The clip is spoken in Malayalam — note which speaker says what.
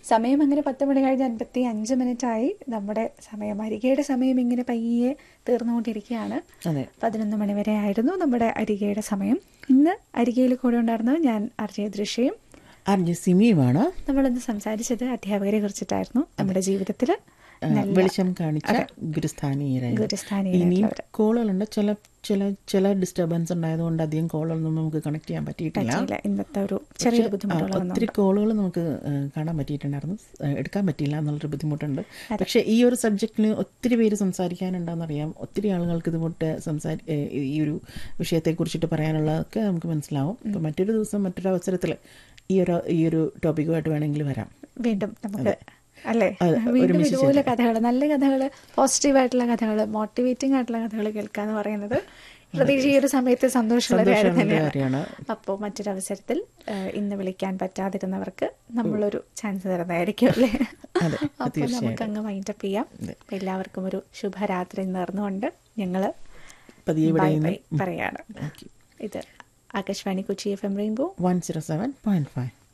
Speaker 1: സമയം അങ്ങനെ പത്ത് മണി കഴിഞ്ഞ് അൻപത്തി അഞ്ച് മിനിറ്റ് ആയി നമ്മുടെ സമയം അരികയുടെ സമയം ഇങ്ങനെ പയ്യെ തീർന്നുകൊണ്ടിരിക്കുകയാണ്
Speaker 2: അതെ
Speaker 1: പതിനൊന്ന് മണി വരെ ആയിരുന്നു നമ്മുടെ അരികയുടെ സമയം ഇന്ന് അരികയിൽ കൂടെ ഉണ്ടായിരുന്നത് ഞാൻ അർജയ ദൃശ്യയും
Speaker 2: ആർ ജെ സിമിയുമാണ്
Speaker 1: നമ്മളിന്ന് സംസാരിച്ചത് അധ്യാപകരെ കുറിച്ചിട്ടായിരുന്നു നമ്മുടെ ജീവിതത്തിൽ
Speaker 2: ആ, വെളിച്ചം കാണിച്ച ഗുരുസ്ഥാനീയരായി ഇനിയും
Speaker 1: ഗുരുസ്ഥാനീയരായിട്ടുള്ളവർ
Speaker 2: കോളുകളുണ്ട് ചില ചില ചില ഡിസ്റ്റർബൻസ് ഉണ്ടായതുകൊണ്ട് അധികം കോളുകളൊന്നും നമുക്ക് കണക്ട് ചെയ്യാൻ പറ്റിയിട്ടില്ല
Speaker 1: പറ്റിയില്ല ഇന്നത്തെ ഒരു ചെറിയൊരു
Speaker 2: പക്ഷേ, ആ,
Speaker 1: ബുദ്ധിമുട്ടുള്ള
Speaker 2: ഒത്തിരി കോളുകൾ നമുക്ക് ആ, കാണാൻ പറ്റിയിട്ടുണ്ടായിരുന്നു ആ, എടുക്കാൻ പറ്റിയില്ല എന്നുള്ളൊരു ബുദ്ധിമുട്ടുണ്ട് പക്ഷേ ഈ ഒരു സബ്ജക്റ്റിന് ഒത്തിരി പേര് സംസാരിക്കാനുണ്ടെന്നറിയാം ഒത്തിരി ആളുകൾക്ക് ഇതുപോട്ട് സംസാരി ഏ, ഈ ഒരു വിഷയത്തെ കുറിച്ചിട്ട് പറയാനുള്ളതൊക്കെ നമുക്ക് മനസ്സിലാവും അപ്പം മറ്റൊരു ദിവസം മറ്റൊരു അവസരത്തിൽ ഈ ഒരു ഈ ഒരു ടോപ്പിക്കുമായിട്ട് വേണമെങ്കിൽ വരാം
Speaker 1: വീണ്ടും നമുക്ക് അല്ലേ
Speaker 2: അത്
Speaker 1: വീണ്ടും
Speaker 2: ഒരുമിച്ച്
Speaker 1: ഇതുപോലെ കഥകൾ നല്ല കഥകൾ പോസിറ്റീവായിട്ടുള്ള കഥകൾ മോട്ടിവേറ്റിംഗ് ആയിട്ടുള്ള കഥകൾ കേൾക്കാന്ന് പറയുന്നത് പ്രത്യേകിച്ച് ഈ ഒരു സമയത്ത് സന്തോഷമുള്ള ഒരു കാര്യം
Speaker 2: സന്തോഷമുള്ള
Speaker 1: തന്നെയാണ്
Speaker 2: കാര്യമാണ്
Speaker 1: അപ്പോൾ മറ്റൊരു അവസരത്തിൽ ആ, ഇന്ന് വിളിക്കാൻ പറ്റാതിരുന്നവർക്ക് നമ്മളൊരു ചാൻസ് തരുന്നതായിരിക്കും അല്ലേ
Speaker 2: അതെ,
Speaker 1: അപ്പോൾ നമുക്ക് അങ്ങ് വൈൻഡപ്പ് ചെയ്യാം അപ്പോൾ എല്ലാവർക്കും ഒരു ശുഭരാത്രി നേർന്നുകൊണ്ട് ഞങ്ങൾ
Speaker 2: പതിയെ ഇവിടെ
Speaker 1: ബൈ
Speaker 2: നിന്ന്
Speaker 1: ബൈ പറയാണ് ഇത് Akashvani Kochi F M rainbow
Speaker 2: one zero seven point five